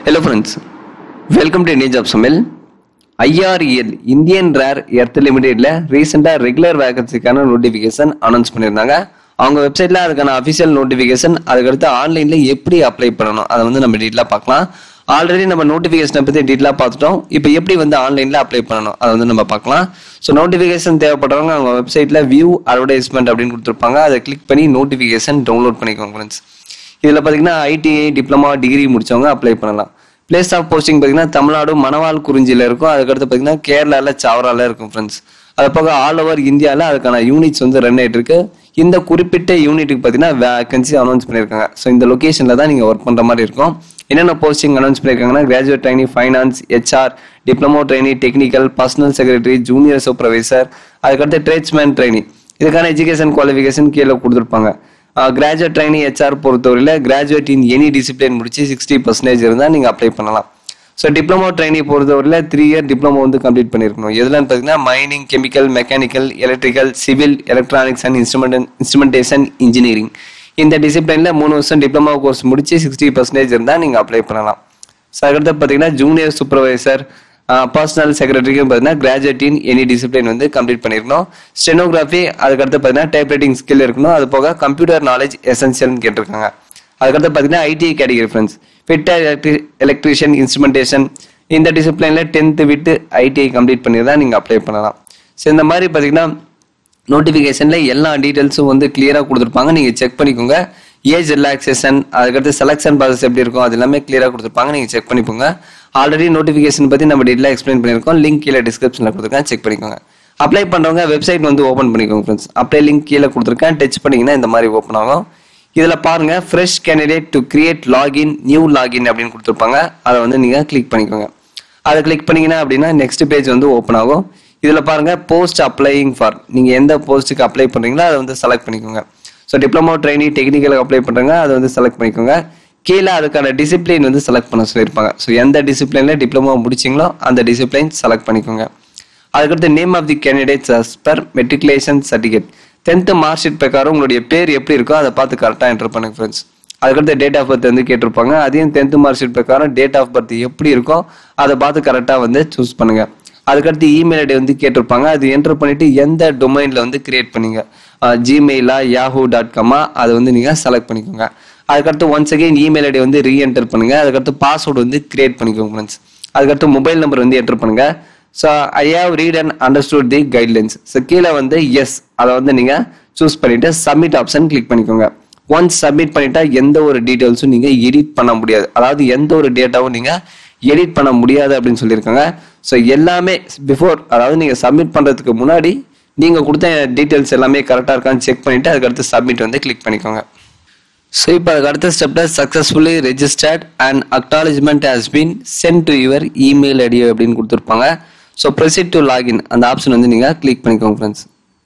hello friends welcome to Indian job சமையல் IREL Indian rare earth லிமிடெட்ல ரீசெண்டாக regular வேகன்சிக்கான notification announce பண்ணியிருந்தாங்க அவங்க வெப்சைட்ல அதுக்கான அஃபிஷியல் நோட்டிஃபிகேஷன் அதுக்கடுத்து ஆன்லைன்ல எப்படி அப்ளை பண்ணணும் அதை வந்து நம்ம டீட்டெயிலாக பார்க்கலாம் ஆல்ரெடி நம்ம நோட்டிஃபிகேஷனை பற்றி டீட்டெயிலாக பார்த்துட்டோம் இப்போ எப்படி வந்து ஆன்லைனில் அப்ளை பண்ணணும் அதை வந்து நம்ம பார்க்கலாம் ஸோ நோட்டிஃபிகேஷன் தேவைப்படுறவங்க அவங்க வெப்சைட்டில் வியூ அட்வர்டைஸ்மெண்ட் அப்படின்னு கொடுத்துருப்பாங்க அதை கிளிக் பண்ணி நோட்டிஃபிகேஷன் டவுன்லோட் பண்ணிக்கோங்க ஃப்ரெண்ட்ஸ் இதில் பார்த்தீங்கன்னா ஐடிஐ டிப்ளமா டிகிரி முடிச்சவங்க அப்ளை பண்ணலாம் பிளேஸ் ஆஃப் போஸ்டிங் பார்த்தீங்கன்னா தமிழ்நாடு மணவாள் குறிஞ்சியில் இருக்கும் அதுக்கடுத்து பார்த்தீங்கன்னா கேரளாவில் சாவரால இருக்கும் ஃப்ரெண்ட்ஸ் அது போக ஆல் ஓவர் இந்தியாவில் அதுக்கான யூனிட்ஸ் வந்து ரன் ஆயிட்டு இருக்கு இந்த குறிப்பிட்ட யூனிட்டுக்கு பார்த்தீங்கன்னா வேகன்சி அனௌன்ஸ் பண்ணியிருக்காங்க ஸோ இந்த லொக்கேஷனில் தான் நீங்கள் ஒர்க் பண்ணுற மாதிரி இருக்கும் என்னென்ன போஸ்டிங் அனௌன்ஸ் பண்ணியிருக்காங்கன்னா graduate training finance HR diploma training technical personal secretary junior supervisor அதுக்கடுத்து ட்ரேட்ஸ்மேன் ட்ரைனிங் இதுக்கான எஜுகேஷன் குவாலிஃபிகேஷன் கீழே கொடுத்துருப்பாங்க கிராஜுவேட் ட்ரைனிங் ஹெச்ஆர் பொறுத்தவரையில் கிராஜுவேட் இன் எனி டிசிப்ளின் முடிச்சு சிக்ஸ்டி பர்சன்டேஜ் இருந்தால் நீங்கள் அப்ளை பண்ணலாம் ஸோ டிப்ளமோ ட்ரைனிங் பொறுத்தவரையில் த்ரீ இயர் டிப்ளமோ வந்து கம்ப்ளீட் பண்ணியிருக்கணும் எதுலன்னு பார்த்தீங்கன்னா mining chemical mechanical electrical civil electronics and instrument instrumentation engineering இந்த டிசிப்ளினில் மூணு வருஷம் டிப்ளமோ கோர்ஸ் முடிச்சு சிக்ஸ்டி பர்சன்டேஜ் இருந்தால் நீங்கள் அப்ளை பண்ணலாம் ஸோ அதுக்கடுத்து பார்த்தீங்கன்னா ஜூனியர் சூப்பர்வைசர் பர்சனல் செக்ரட்டரிக்கு பார்த்தீங்கன்னா கிராஜுவேட் இன் எனி டிசிப்ளின் வந்து கம்ப்ளீட் பண்ணிருக்கணும் ஸ்டெனோகிராஃபி அதுக்கடுத்து பார்த்தீங்கன்னா டைப் ரைட்டிங் ஸ்கில் இருக்கணும் அது போக கம்ப்யூட்டர் நாலேஜ் எசென்சியல்னு கேட்டிருக்காங்க அதுக்கடுத்து பார்த்தீங்கன்னா ஐடி கேட்டகரி ஃப்ரெண்ட்ஸ் ஃபிட்டர் எலக்ட்ரி எலக்ட்ரிஷியன் இன்ஸ்ட்ருமெண்டேஷன் இந்த டிசிப்ளினில் டென்த்து விட்டு ஐடிஐ கம்ப்ளீட் பண்ணி தான் நீங்கள் அப்ளை பண்ணலாம் ஸோ இந்த மாதிரி பார்த்தீங்கன்னா நோட்டிஃபிகேஷனில் எல்லா டீட்டெயில்ஸும் வந்து கிளியராக கொடுத்துருப்பாங்க நீங்கள் செக் பண்ணிக்கோங்க ஏஜ் ரிலாக்ஸேஷன் அதுக்கடுத்து செலெக்ஷன் ப்ராசஸ் எப்படி இருக்கும் அது எல்லாமே கிளியராக கொடுத்துருப்பாங்க நீங்கள் செக் பண்ணிக்கோங்க ஆல்ரெடி நோட்டிஃபிகேஷன் பற்றி நம்ம டீட்டெயிலாக எக்ஸ்பிளைன் பண்ணியிருக்கோம் லிங்க் கீழே டிஸ்கிரிப்ஷனில் கொடுத்துருக்கேன் செக் பண்ணிக்கோங்க அப்ளை பண்ணுறவங்க வெப்சைட் வந்து ஓப்பன் பண்ணிக்கோங்க ஃப்ரெண்ட்ஸ் அப்ளை லிங்க் கீழே கொடுத்துருக்கேன் டச் பண்ணிங்கன்னா இந்த மாதிரி ஓப்பன் ஆகும் இதில் பாருங்க fresh candidate to create login new login அப்படின்னு கொடுத்துருப்பாங்க அதை வந்து நீங்கள் கிளிக் பண்ணிக்கோங்க அதை கிளிக் பண்ணீங்கன்னா அப்படின்னா நெக்ஸ்ட் பேஜ் வந்து ஓப்பன் ஆகும் இதில் பாருங்க போஸ்ட் அப்ளையிங் ஃபார் நீங்கள் எந்த போஸ்ட்டுக்கு அப்ளை பண்ணுறீங்களோ அதை வந்து செலக்ட் பண்ணிக்கோங்க ஸோ டிப்ளமோ ட்ரைனிங் டெக்னிக்கலுக்கு அப்ளை பண்ணுறாங்க அதை வந்து செலக்ட் பண்ணிக்கோங்க கீழே அதுக்கான டிசிப்ளின் வந்து செலக்ட் பண்ண சொல்லியிருப்பாங்க ஸோ எந்த டிசிப்ளினில் டிப்ளமோ முடிச்சிங்களோ அந்த டிசிப்ளின் செலக்ட் பண்ணிக்கோங்க அதுக்கடுத்து name of the candidates as per matriculation certificate tenth mark sheet பிரகாரம் உங்களுடைய பேர் எப்படி இருக்கோ அதை பார்த்து கரெக்டாக என்டர் பண்ணுங்க ஃப்ரெண்ட்ஸ் அதுக்கடுத்து டேட் ஆஃப் பர்த் வந்து கேட்டிருப்பாங்க அதையும் டென்த்து மார்க் ஷீட் பிரகாரம் டேட் ஆஃப் பர்த் எப்படி இருக்கோ அதை பார்த்து கரெக்டாக வந்து சூஸ் பண்ணுங்க அதுக்கடுத்து இமெயில் ஐடி வந்து கேட்டிருப்பாங்க அது என்டர் பண்ணிட்டு எந்த டொமைனில் வந்து கிரியேட் பண்ணீங்க ஜிமெயிலா யாஹூ டாட் காமா அதை வந்து நீங்கள் செலக்ட் பண்ணிக்கோங்க அதுக்கடுத்து ஒன்ஸ் அகைன் இமெயில் ஐடி வந்து ரீஎன்டர் பண்ணுங்க அதுக்கடுத்து பாஸ்வேர்டு வந்து கிரியேட் பண்ணிக்கோங்க ஃப்ரெண்ட்ஸ் அதுக்கடுத்து மொபைல் நம்பர் வந்து என்டர் பண்ணுங்க so I have read and understood the guidelines so கீழே வந்து எஸ் அதை வந்து நீங்கள் சூஸ் பண்ணிட்டு சப்மிட் ஆப்ஷன் கிளிக் பண்ணிக்கோங்க ஒன்ஸ் சப்மிட் பண்ணிட்டா எந்த ஒரு டீட்டெயில்ஸும் நீங்கள் எடிட் பண்ண முடியாது அதாவது எந்த ஒரு டேட்டாவும் நீங்கள் எடிட் பண்ண முடியாது அப்படின்னு சொல்லியிருக்காங்க ஸோ எல்லாமே பிஃபோர் அதாவது நீங்கள் சப்மிட் பண்ணுறதுக்கு முன்னாடி நீங்கள் கொடுத்த டீட்டெயில்ஸ் எல்லாமே கரெக்டாக இருக்கான்னு செக் பண்ணிவிட்டு அதுக்கடுத்து சப்மிட் வந்து கிளிக் பண்ணிக்கோங்க ஸோ இப்போ அதுக்கு அடுத்த ஸ்டெப்பில் successfully registered and acknowledgement has been sent to your email ID அப்படின்னு கொடுத்துருப்பாங்க ஸோ ப்ரொசீட் டு லாகின் அந்த ஆப்ஷன் வந்து நீங்கள் கிளிக் பண்ணிக்கோங்க ஃப்ரெண்ட்ஸ்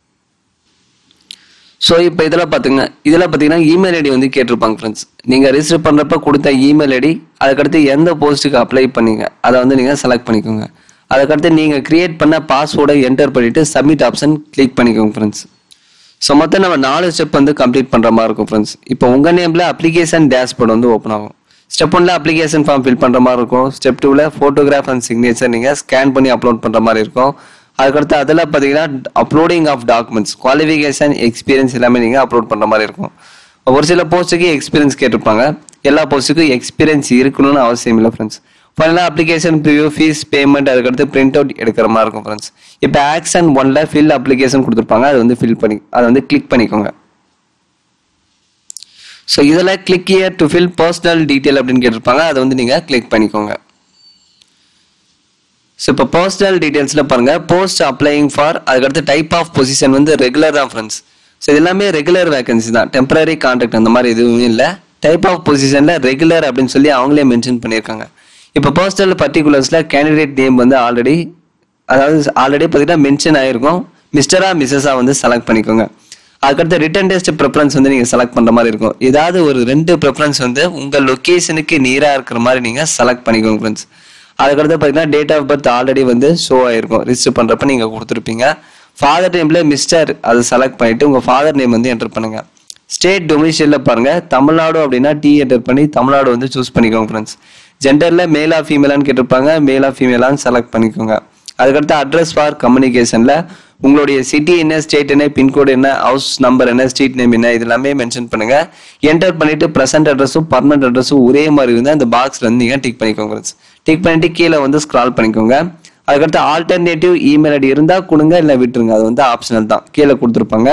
ஸோ இப்போ இதில் பார்த்துங்க இதில் பார்த்தீங்கன்னா இமெயில் ஐடி வந்து கேட்டிருப்பாங்க ஃப்ரெண்ட்ஸ் நீங்கள் ரிஜிஸ்டர் பண்ணுறப்ப கொடுத்த இமெயில் ஐடி அதுக்கடுத்து எந்த போஸ்ட்டுக்கு அப்ளை பண்ணீங்க அதை வந்து நீங்கள் செலக்ட் பண்ணிக்கோங்க அதுக்கடுத்து நீங்கள் கிரியேட் பண்ண பாஸ்வேர்டை என்டர் பண்ணிவிட்டு சப்மிட் ஆப்ஷன் கிளிக் பண்ணிக்கோங்க ஃப்ரெண்ட்ஸ் ஸோ மொத்தம் நம்ம நாலு ஸ்டெப் வந்து கம்ப்ளீட் பண்ணுற மாதிரி இருக்கும் ஃப்ரெண்ட்ஸ் இப்போ உங்கள் நேமில் அப்ளிகேஷன் டேஷ்போர்ட் வந்து ஓப்பன் ஆகும் ஸ்டெப் ஒன்ல அப்ளிகேஷன் ஃபார்ம் ஃபில் பண்ணுற மாதிரி இருக்கும் ஸ்டெப் டூவில் ஃபோட்டோகிராஃப் அண்ட் சிக்னேச்சர் நீங்கள் ஸ்கேன் பண்ணி அப்லோட் பண்ணுற மாதிரி இருக்கும் அதுக்கடுத்து அதில் பார்த்தீங்கன்னா uploading of documents qualification experience எல்லாமே நீங்கள் அப்லோட் பண்ணுற மாதிரி இருக்கும் ஒரு சில போஸ்ட்டுக்கு எக்ஸ்பீரியன்ஸ் கேட்டிருப்பாங்க எல்லா போஸ்ட்டுக்கும் எக்ஸ்பீரியன்ஸ் இருக்கணும்னு அவசியம் இல்லை ஃப்ரெண்ட்ஸ் ஃபைனலாக அப்ளிகேஷன் ப்ரிவியூ ஃபீஸ் பேமெண்ட் அதுக்கடுத்து பிரிண்ட் அவுட் எடுக்கிற மாதிரி இருக்கும் ஃப்ரெண்ட்ஸ் இப்போ ஆக்ஷன் ஒன்ல ஃபில் அப்ளிகேஷன் கொடுத்துருப்பாங்க அதை வந்து ஃபில் பண்ணி அதை வந்து கிளிக் பண்ணிக்கோங்க ஸோ இதில் click here to fill personal detail அப்படின்னு கேட்டிருப்பாங்க அதை வந்து நீங்கள் கிளிக் பண்ணிக்கோங்க ஸோ இப்போ பர்சனல் டீட்டெயில்ஸில் பாருங்க போஸ்ட் அப்ளைங் ஃபார் அதுக்கடுத்து டைப் ஆஃப் பொசிஷன் வந்து ரெகுலர் தான் ஃப்ரெண்ட்ஸ் ஸோ இது எல்லாமே ரெகுலர் வேகன்சி தான் டெம்பரரி கான்ட்ராக்ட் அந்த மாதிரி எதுவும் இல்லை டைப் ஆஃப் பொசிஷனில் ரெகுலர் அப்படின்னு சொல்லி அவங்களே மென்ஷன் பண்ணியிருக்காங்க இப்போ பர்சனல் பர்டிகுலர்ஸில் கேண்டிடேட் நேம் வந்து ஆல்ரெடி அதாவது ஆல்ரெடி பார்த்தீங்கன்னா மென்ஷன் ஆகிருக்கும் மிஸ்டரா மிஸ்ஸஸாக வந்து செலக்ட் பண்ணிக்கோங்க அதுக்கடுத்து ரிட்டன் டெஸ்ட் ப்ரிஃபரன்ஸ் வந்து நீங்கள் செலக்ட் பண்ணுற மாதிரி இருக்கும் ஏதாவது ஒரு ரெண்டு ப்ரிஃபரன்ஸ் வந்து உங்கள் லொக்கேஷனுக்கு நீராக இருக்கிற மாதிரி நீங்கள் செலக்ட் பண்ணிக்கோங்க ஃப்ரெண்ட்ஸ் அதுக்கடுத்து பார்த்தீங்கன்னா டேட் ஆஃப் பர்த் ஆல்ரெடி வந்து ஷோ ஆயிருக்கும் ரிஜிஸ்டர் பண்ணுறப்ப நீங்கள் கொடுத்துருப்பீங்க ஃபாதர் நேமில் மிஸ்டர் அதை செலக்ட் பண்ணிவிட்டு உங்கள் ஃபாதர் நேம் வந்து என்டர் பண்ணுங்கள் ஸ்டேட் டொமிஷியலில் பாருங்கள் தமிழ்நாடு அப்படின்னா டி என்டர் பண்ணி தமிழ்நாடு வந்து சூஸ் பண்ணிக்கோங்க ஃப்ரெண்ட்ஸ் ஜெண்டர்ல மேலா ஃபீமேலான்னு கேட்டிருப்பாங்க மேலா ஃபீமேலான்னு செலக்ட் பண்ணிக்கோங்க அதுக்கடுத்து அட்ரஸ் ஃபார் கம்யூனிகேஷன்ல உங்களுடைய சிட்டி என்ன ஸ்டேட் என்ன பின்கோடு என்ன ஹவுஸ் நம்பர் என்ன ஸ்ட்ரீட் நேம் என்ன இது எல்லாமே மென்ஷன் பண்ணுங்க என்டர் பண்ணிட்டு ப்ரெசென்ட் அட்ரஸும் பர்மனன்ட் அட்ரஸும் ஒரே மாதிரி இருந்தால் அந்த பாக்ஸ்ல இருந்து நீங்க டிக் பண்ணிக்கோங்க டிக் பண்ணிட்டு கீழே வந்து ஸ்க்ரால் பண்ணிக்கோங்க அதுக்கடுத்து ஆல்டர்னேட்டிவ் இமெயில் ஐடி இருந்தா கொடுங்க இல்லை விட்டுருங்க அது வந்து ஆப்ஷனல் தான் கீழே கொடுத்துருப்பாங்க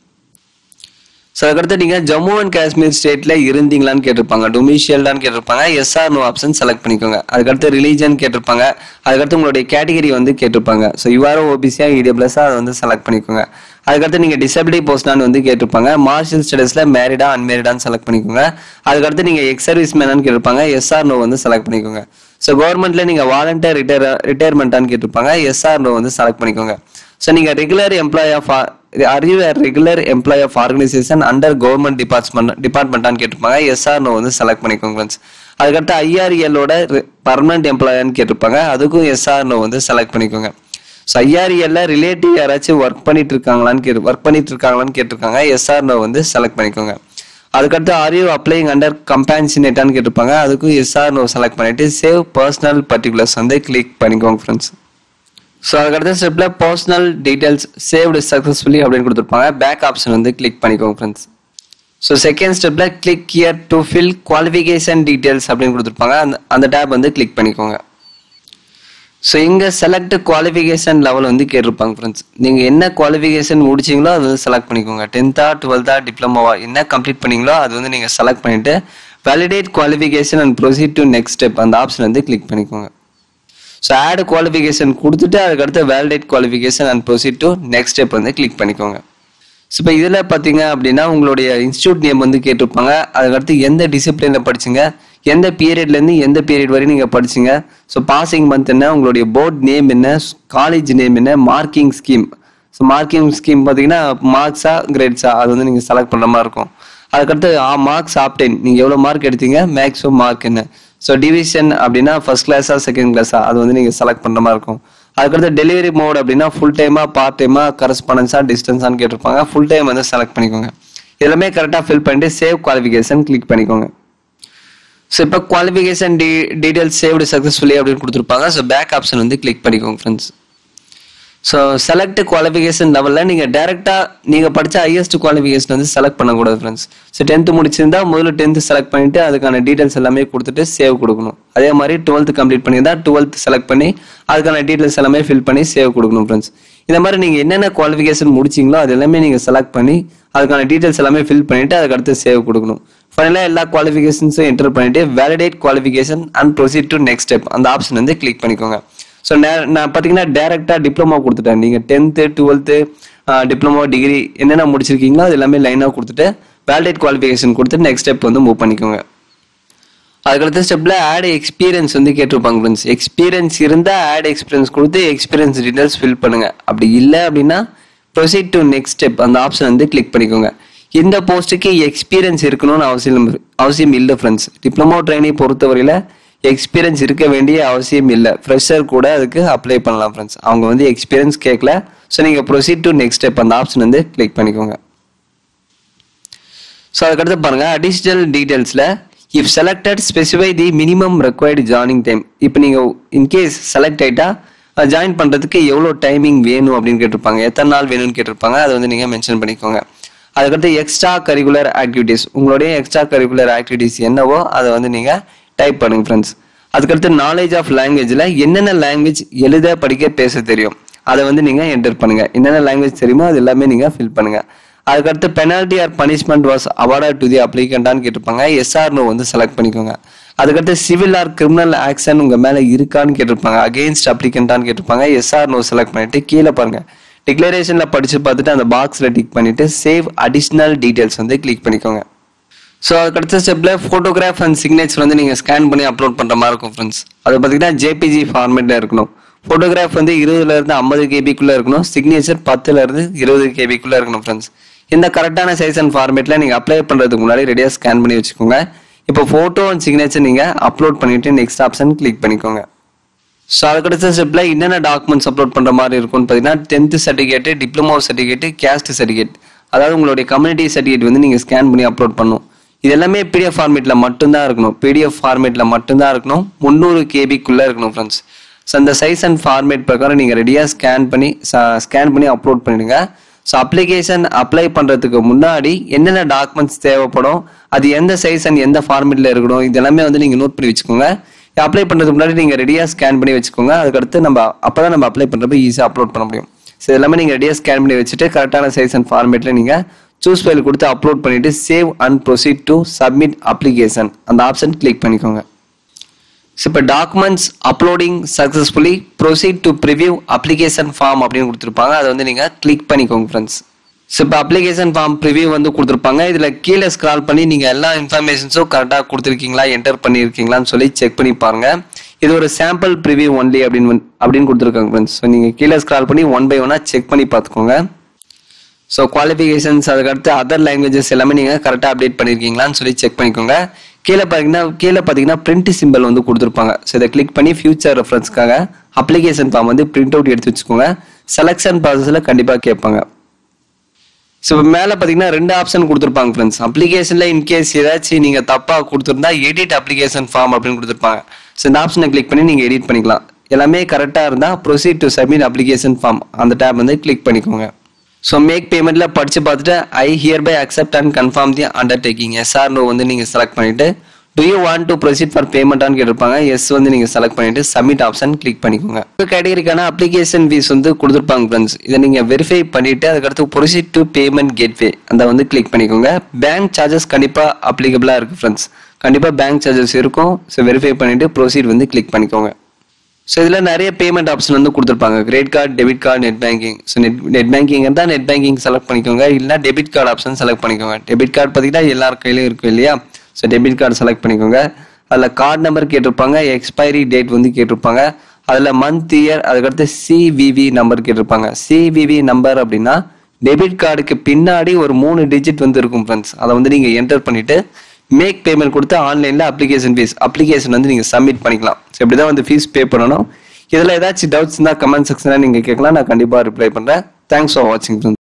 ஸோ அதுக்கடுத்து நீங்க ஜம்மு அண்ட் காஷ்மீர் ஸ்டேட்ல இருந்தீங்களான்னு கேட்டிருப்பாங்க டொமிஷியல்டான்னு கேட்டிருப்பாங்க எஸ்ஆர் நோ ஆப்ஷன் செலக்ட் பண்ணிக்கோங்க அதுக்கடுத்து ரிலீஜன் கேட்டிருப்பாங்க அதுக்கடுத்து உங்களுடைய கேட்டகரி வந்து கேட்டிருப்பாங்க ஸோ யூஆர்ஓ ஓபிசியா இடபிள்எஸ்ஆ அதை வந்து செலக்ட் பண்ணிக்கோங்க அதுக்கடுத்து நீங்க டிசபிலிட்டி போஸ்டான்னு வந்து கேட்டிருப்பாங்க மார்ஷியல் ஸ்டேட்டஸ்ல மேரிடா அன்மேரிடான்னு செலக்ட் பண்ணிக்கோங்க அதுக்கடுத்து நீங்க எக்ஸ் சர்வீஸ் மேனான்னு கேட்டிருப்பாங்க எஸ்ஆர் நோ வந்து செலக்ட் பண்ணிக்கோங்க ஸோ கவர்மெண்ட்ல நீங்க வாலண்டியர் ரிட்டையர் ரிட்டையர்மெண்ட்டான்னு கேட்டிருப்பாங்க எஸ்ஆர் நோ வந்து செலக்ட் பண்ணிக்கோங்க ஸோ நீங்க regular employ of are you regular employ of organisation under government department டிபார்ட்மெண்ட்டான்னு கேட்டிருப்பாங்க எஸ்ஆர் நோ வந்து செலக்ட் பண்ணிக்கோங்க ஃப்ரெண்ட்ஸ் அதுக்கடுத்து ஐஆர்எல்லோட பர்மனன்ட் எம்ப்ளாயான்னு கேட்டிருப்பாங்க அதுக்கும் எஸ்ஆர் நோ வந்து செலக்ட் பண்ணிக்கோங்க ஸோ ஐஆர்எல்ல ரிலேட்டிவ் யாராச்சும் ஒர்க் பண்ணிட்டு இருக்காங்களான்னு கேட்டு ஒர்க் பண்ணிட்டு இருக்காங்களான்னு கேட்டிருக்காங்க எஸ்ஆர் நோ வந்து செலக்ட் பண்ணிக்கோங்க அதுக்கடுத்து ஆர் யூ அப்ளைங் அண்டர் கம்பேன்ஷனேட்டான்னு கேட்டிருப்பாங்க அதுக்கும் எஸ்ஆர் நோ செலக்ட் பண்ணிட்டு சேவ் பர்சனல் பர்டிகுலர்ஸ் வந்து கிளிக் பண்ணிக்கோங்க ஃப்ரெண்ட்ஸ் ஸோ அதுக்கடுத்த ஸ்டெப்ல பர்சனல் டீடைல்ஸ் சேவ்டு சக்ஸஸ்ஃபுல்லி அப்படின்னு கொடுத்துருப்பாங்க பேக் ஆப்ஷன் வந்து கிளிக் பண்ணிக்கோங்க ஃப்ரெண்ட்ஸ் ஸோ செகண்ட் ஸ்டெப்ல click here to fill qualification details அப்படின்னு கொடுத்துருப்பாங்க அந்த அந்த டேப் வந்து கிளிக் பண்ணிக்கோங்க ஸோ இங்கே செலக்ட் குவாலிஃபிகேஷன் லெவல் வந்து கேட்டிருப்பாங்க ஃப்ரெண்ட்ஸ் நீங்கள் என்ன குவாலிஃபிகேஷன் முடிச்சிங்களோ அது வந்து செலக்ட் பண்ணிக்கோங்க டென்த்தா டுவெல்த்தா டிப்ளமோவா என்ன கம்ப்ளீட் பண்ணீங்களோ அது வந்து நீங்கள் செலக்ட் பண்ணிட்டு validate qualification and proceed to next step அந்த ஆப்ஷன் வந்து கிளிக் பண்ணிக்கோங்க ஸோ ஆட் குவாலிஃபிகேஷன் கொடுத்துட்டு அதுக்கடுத்து validate qualification and proceed to next step வந்து கிளிக் பண்ணிக்கோங்க ஸோ இப்போ இதில் பார்த்தீங்க அப்படின்னா உங்களுடைய இன்ஸ்டியூட் நேம் வந்து கேட்டிருப்பாங்க அதுக்கடுத்து எந்த டிசிப்ளினில் படிச்சீங்க எந்த பீரியட்லேருந்து எந்த பீரியட் வரையும் நீங்கள் படிச்சீங்க ஸோ பாசிங் மந்த் என்ன உங்களுடைய போர்ட் நேம் என்ன காலேஜ் நேம் என்ன marking scheme so marking scheme பார்த்தீங்கன்னா மார்க்ஸா கிரேட்ஸா அது வந்து நீங்கள் செலக்ட் பண்ணுற மாதிரி இருக்கும் அதுக்கடுத்து மார்க்ஸ் ஆப்டென் நீங்கள் எவ்வளோ மார்க் எடுத்தீங்க மேக்ஸிமம் மார்க் என்ன ஸோ டிவிஷன் அப்படின்னா ஃபர்ஸ்ட் கிளாஸா செகண்ட் கிளாஸா அது வந்து நீங்கள் செலக்ட் பண்ணுற மாதிரி இருக்கும் அதுக்கடுத்து டெலிவரி மோட் அப்படின்னா ஃபுல் டைமா பார்ட் டைமா கரஸ்பாண்டன்ஸா டிஸ்டன்ஸான்னு கேட்டிருப்பாங்க ஃபுல் டைம் வந்து செலக்ட் பண்ணிக்கோங்க எல்லாமே கரெக்டாக ஃபில் பண்ணிட்டு சேவ் குவாலிஃபிகேஷன் கிளிக் பண்ணிக்கோங்க ஸோ இப்போ குவாலிஃபிகேஷன் டீ டீடைல்ஸ் சேவ்டு சக்ஸஸ்ஃபுல்லி அப்படின்னு கொடுத்துருப்பாங்க ஸோ பேக் ஆப்ஷன் வந்து கிளிக் பண்ணிக்கோங்க ஃப்ரெண்ட்ஸ் ஸோ செலக்ட் குவாலிஃபிகேஷன் லெவலில் நீங்கள் டேரெக்டாக நீங்கள் படித்த ஹையஸ்ட் குவாலிஃபிகேஷன் வந்து செலக்ட் பண்ணக்கூடாது ஃப்ரெண்ட்ஸ் ஸோ டென்த்து முடிச்சிருந்தா முதல்ல டென்த்து செலக்ட் பண்ணிட்டு அதுக்கான டீடைல்ஸ் எல்லாமே கொடுத்துட்டு சேவ் கொடுக்கணும் அதே மாதிரி டுவெல்த்து கம்ப்ளீட் பண்ணியிருந்தா டுவெல்த் செலக்ட் பண்ணி அதுக்கான டீடைல்ஸ் எல்லாமே ஃபில் பண்ணி சேவ் கொடுக்கணும் ஃப்ரெண்ட்ஸ் இந்த மாதிரி நீங்கள் என்னென்ன குவாலிஃபிகேஷன் முடிச்சிங்களோ அது எல்லாமே நீங்கள் செலக்ட் பண்ணி அதுக்கான டீடைல்ஸ் எல்லாமே ஃபில் பண்ணிட்டு அதுக்கடுத்து சேவ் கொடுக்கணும் ஃபைனலாக எல்லா குவாலிஃபிகேஷன்ஸும் என்டர் பண்ணிட்டு validate qualification and proceed to next step அந்த ஆப்ஷன் வந்து கிளிக் பண்ணிக்கோங்க ஸோ நான் பார்த்தீங்கன்னா டேரெக்டாக டிப்ளமோ கொடுத்துட்டேன் நீங்கள் டென்த்து டுவெல்த்து டிப்ளமோ டிகிரி என்னென்ன முடிச்சிருக்கீங்களோ அது எல்லாமே லைனாக கொடுத்துட்டு வேலிடேட் குவாலிஃபிகேஷன் கொடுத்துட்டு நெக்ஸ்ட் ஸ்டெப் வந்து மூவ் பண்ணிக்கோங்க அதுக்கடுத்த ஸ்டெப்ல ஆட் எக்ஸ்பீரியன்ஸ் வந்து கேட்டிருப்பாங்க ஃப்ரெண்ட்ஸ் எக்ஸ்பீரியன்ஸ் இருந்தால் ஆட் எக்ஸ்பீரியன்ஸ் கொடுத்து எக்ஸ்பீரியன்ஸ் டீடைல்ஸ் ஃபில் பண்ணுங்க அப்படி இல்லை அப்படின்னா ப்ரொசீட் டு நெக்ஸ்ட் ஸ்டெப் அந்த ஆப்ஷன் வந்து கிளிக் பண்ணிக்கோங்க இந்த போஸ்ட்டுக்கு எக்ஸ்பீரியன்ஸ் இருக்கணும்னு அவசியம் அவசியம் இல்லை ஃப்ரெண்ட்ஸ் டிப்ளமோ ட்ரைனிங் பொறுத்தவரையில எக்ஸ்பீரியன்ஸ் இருக்க வேண்டிய அவசியம் இல்லை ஃப்ரெஷர் கூட அதுக்கு அப்ளை பண்ணலாம் ஃப்ரெண்ட்ஸ் அவங்க வந்து எக்ஸ்பீரியன்ஸ் கேட்கல ஸோ நீங்கள் ப்ரொசீட் டு நெக்ஸ்ட் ஸ்டெப் அந்த ஆப்ஷன் வந்து கிளிக் பண்ணிக்கோங்க ஸோ அதுக்கடுத்து பாருங்க அடிஷனல் டீடைல்ஸில் if selected specify the minimum required joining time இப்போ நீங்கள் இன்கேஸ் செலக்ட் ஆயிட்டா ஜாயின் பண்ணுறதுக்கு எவ்வளோ டைமிங் வேணும் அப்படின்னு கேட்டிருப்பாங்க எத்தனை நாள் வேணும்னு கேட்டிருப்பாங்க அதை வந்து நீங்கள் மென்ஷன் பண்ணிக்கோங்க அதுக்கடுத்து எக்ஸ்ட்ரா கரிக்குலர் ஆக்டிவிட்டீஸ் உங்களுடைய எக்ஸ்ட்ரா கரிக்குலர் ஆக்டிவிட்டீஸ் என்னவோ அதை வந்து நீங்கள் டைப் பண்ணுங்க ஃப்ரெண்ட்ஸ் அதுக்கடுத்து நாலேஜ் ஆஃப் லாங்குவேஜில் என்னென்ன லாங்குவேஜ் எழுத படிக்க பேச தெரியும் அதை வந்து நீங்கள் என்டர் பண்ணுங்க என்னென்ன லாங்குவேஜ் தெரியுமோ அது எல்லாமே நீங்கள் ஃபில் பண்ணுங்க அதுக்கடுத்து penalty or punishment was awarded to the அப்ளிகண்டான்னு கேட்டிருப்பாங்க எஸ்ஆர் நோ வந்து செலக்ட் பண்ணிக்கோங்க அதுக்கடுத்து சிவில் ஆர் கிரிமினல் ஆக்ஷன் உங்க மேல இருக்கான்னு கேட்டிருப்பாங்க அகெயின்ஸ்ட் அப்ளிகண்டான்னு கேட்டிருப்பாங்க எஸ்ஆர் நோ செலக்ட் பண்ணிட்டு கீழே பாருங்க டிக்ளரேஷன்ல படிச்சு பார்த்துட்டு அந்த பாக்ஸ்ல டிக் பண்ணிட்டு சேவ் அடிஷ்னல் டீடைல்ஸ் வந்து கிளிக் பண்ணிக்கோங்க ஸோ அதுக்கடுத்த ஸ்டெப்ல ஃபோட்டோகிராஃப் அண்ட் சிக்னேச்சர் வந்து நீங்க ஸ்கேன் பண்ணி அப்லோட் பண்ற மாதிரி இருக்கும் ஃப்ரெண்ட்ஸ் அது பார்த்தீங்கன்னா ஜேபிஜி ஃபார்மேட்ல இருக்கணும் ஃபோட்டோகிராஃப் வந்து இருபதுல இருந்து ஐம்பது கேபிக்குள்ள இருக்கணும் சிக்னேச்சர் பத்துல இருந்து இருபது கேபிக்குள்ள இருக்கணும் ஃப்ரெண்ட்ஸ் இந்த கரெக்டான சைஸ் அண்ட் ஃபார்மேட்ல நீங்க அப்ளை பண்றதுக்கு முன்னாடி ரெடியா ஸ்கேன் பண்ணி வச்சுக்கோங்க இப்போ போட்டோ அண்ட் சிக்னேச்சர் நீங்க அப்லோட் பண்ணிட்டு நெக்ஸ்ட் ஆப்ஷன் கிளிக் பண்ணிக்கோங்க ஸோ அதுக்கடுத்த ஸ்டெப்ல என்னென்ன டாக்குமெண்ட்ஸ் அப்லோட் பண்ற மாதிரி இருக்கும்னு பார்த்தீங்கன்னா tenth certificate diploma certificate caste certificate அதாவது உங்களுடைய கம்யூனிட்டி சர்டிஃபிகேட் வந்து நீங்க ஸ்கேன் பண்ணி அப்லோட் பண்ணணும் இது எல்லாமே பிடிஎஃப் ஃபார்மேட்ல மட்டும்தான் இருக்கணும் பிடிஎஃப் ஃபார்மேட்ல மட்டும்தான் இருக்கணும் முந்நூறு கேபிக்குள்ள இருக்கணும் ஃப்ரெண்ட்ஸ் ஸோ அந்த சைஸ் அண்ட் ஃபார்மேட் பிரகாரம் நீங்கள் ரெடியாக ஸ்கேன் பண்ணி ஸ்கேன் பண்ணி அப்லோட் பண்ணிடுங்க ஸோ அப்ளிகேஷன் அப்ளை பண்ணுறதுக்கு முன்னாடி என்னென்ன டாக்குமெண்ட்ஸ் தேவைப்படும் அது எந்த சைஸ் அண்ட் எந்த ஃபார்மேட்டில் இருக்கணும் இது எல்லாமே வந்து நீங்கள் நோட் பண்ணி வச்சுக்கோங்க அப்ளை பண்ணுறதுக்கு முன்னாடி நீங்கள் ரெடியாக ஸ்கேன் பண்ணி வச்சுக்கோங்க அதுக்கடுத்து நம்ம அப்போ தான் நம்ம அப்ளை பண்ணுறப்ப ஈஸியாக அப்லோட் பண்ண முடியும் ஸோ எல்லாமே நீங்கள் ரெடியாக ஸ்கேன் பண்ணி வச்சுட்டு கரெக்டான சைஸ் அண்ட் ஃபார்மேட்டில் நீங்கள் சூஸ் ஃபைல் கொடுத்து அப்லோட் பண்ணிவிட்டு save and proceed to submit application அந்த ஆப்ஷன் கிளிக் பண்ணிக்கோங்க ஸோ இப்போ documents uploading successfully proceed to preview application form அப்படின்னு கொடுத்துருப்பாங்க அதை வந்து நீங்கள் கிளிக் பண்ணிக்கோங்க ஃப்ரெண்ட்ஸ் ஸோ இப்போ அப்ளிகேஷன் ஃபார்ம் ப்ரிவியூ வந்து கொடுத்துருப்பாங்க இதில் கீழே ஸ்க்ரால் பண்ணி நீங்கள் எல்லா இன்ஃபர்மேஷன்ஸும் கரெக்டாக கொடுத்துருக்கீங்களா என்டர் பண்ணியிருக்கீங்களான்னு சொல்லி செக் பண்ணி பாருங்க இது ஒரு சாம்பிள் ப்ரிவியூ ஒன்லி அப்படின்னு வந்து- அப்படின்னு கொடுத்துருக்காங்க ஃப்ரெண்ட்ஸ் ஸோ நீங்கள் கீழே ஸ்க்ரால் பண்ணி ஒன் பை ஒன்னாக செக் பண்ணி பார்த்துக்கோங்க ஸோ குவாலிஃபிகேஷன்ஸ் அதுக்கடுத்து அதர் லாங்குவேஜஸ் எல்லாமே நீங்கள் கரெக்டாக அப்டேட் பண்ணியிருக்கீங்களான்னு சொல்லி செக் பண்ணிக்கோங்க கீழே பார்த்தீங்கன்னா கீழே பார்த்தீங்கன்னா பிரிண்ட் சிம்பிள் வந்து கொடுத்துருப்பாங்க ஸோ இதை கிளிக் பண்ணி ஃபியூச்சர் ரெஃபரன்ஸ்க்காக அப்ளிகேஷன் ஃபார்ம் வந்து பிரிண்ட் அவுட் எடுத்து வச்சுக்கோங்க செலெக்ஷன் ப்ராசஸில் கண்டிப்பாக கேட்பாங்க ஸோ இப்போ மேலே பார்த்தீங்கன்னா ரெண்டு ஆப்ஷன் கொடுத்துருப்பாங்க ஃப்ரெண்ட்ஸ் அப்ளிகேஷனில் இன்கேஸ் ஏதாச்சும் நீங்கள் தப்பாக கொடுத்துருந்தா எடிட் அப்ளிகேஷன் ஃபார்ம் அப்படின்னு கொடுத்துருப்பாங்க ஸோ இந்த ஆப்ஷனை கிளிக் பண்ணி நீங்கள் எடிட் பண்ணிக்கலாம் எல்லாமே கரெக்டாக இருந்தால் proceed to submit application form அந்த டேப் வந்து கிளிக் பண்ணிக்கோங்க ஸோ மேக் பேமெண்ட்ல படிச்சு பார்த்துட்டு I hereby accept and confirm the undertaking yes or no வந்து நீங்கள் செலக்ட் பண்ணிட்டு do you want to proceed for பேமெண்ட்டான்னு கேட்டிருப்பாங்க எஸ் வந்து நீங்கள் செலக்ட் பண்ணிட்டு சப்மிட் ஆப்ஷன் கிளிக் பண்ணிக்கோங்க இந்த கேட்டகரிக்கான அப்ளிகேஷன் ஃபீஸ் வந்து கொடுத்துருப்பாங்க ஃப்ரெண்ட்ஸ் இதை நீங்கள் வெரிஃபை பண்ணிட்டு அதுக்கடுத்து ப்ரொசீட் டு பேமெண்ட் கேட்வே அந்த வந்து கிளிக் பண்ணிக்கோங்க பேங்க் சார்ஜஸ் கண்டிப்பாக அப்ளிகபிளாக இருக்கு ஃப்ரெண்ட்ஸ் கண்டிப்பாக பேங்க் சார்ஜஸ் இருக்கும் ஸோ வெரிஃபை பண்ணிட்டு ப்ரொசீட் வந்து கிளிக் பண்ணிக்கோங்க ஸோ இதில் நிறைய பேமெண்ட் ஆப்ஷன் வந்து கொடுத்துருப்பாங்க credit card debit card net banking so net net banking இருந்தால் நெட் பேங்கிங் செலக்ட் பண்ணிக்கோங்க இல்லைனா டெபிட் கார்டு ஆப்ஷன் செலக்ட் பண்ணிக்கோங்க டெபிட் கார்டு பார்த்தீங்கன்னா எல்லார் கையிலும் இருக்கும் இல்லையா ஸோ டெபிட் கார்டு செலக்ட் பண்ணிக்கோங்க அதில் கார்டு நம்பர் கேட்டிருப்பாங்க எக்ஸ்பைரி டேட் வந்து கேட்டிருப்பாங்க அதில் மந்த் இயர் அதுக்கடுத்து சிவிவி நம்பர் கேட்டிருப்பாங்க சிவிவி நம்பர் அப்படின்னா டெபிட் கார்டுக்கு பின்னாடி ஒரு மூணு டிஜிட் வந்து இருக்கும் ஃப்ரெண்ட்ஸ் அதை வந்து நீங்கள் என்டர் பண்ணிட்டு மேக் பேமெண்ட் கொடுத்து ஆன்லைனில் அப்ளிகேஷன் ஃபீஸ் அப்ளிகேஷன் வந்து நீங்கள் சப்மிட் பண்ணிக்கலாம் ஸோ இப்படி தான் வந்து ஃபீஸ் பே பண்ணணும் இதில் ஏதாச்சும் டவுட்ஸ் இருந்தால் கமெண்ட் செக்ஷனில் நீங்கள் கேட்கலாம் நான் கண்டிப்பாக ரிப்ளை பண்ணுறேன் தேங்க்ஸ் ஃபார் வாட்சிங்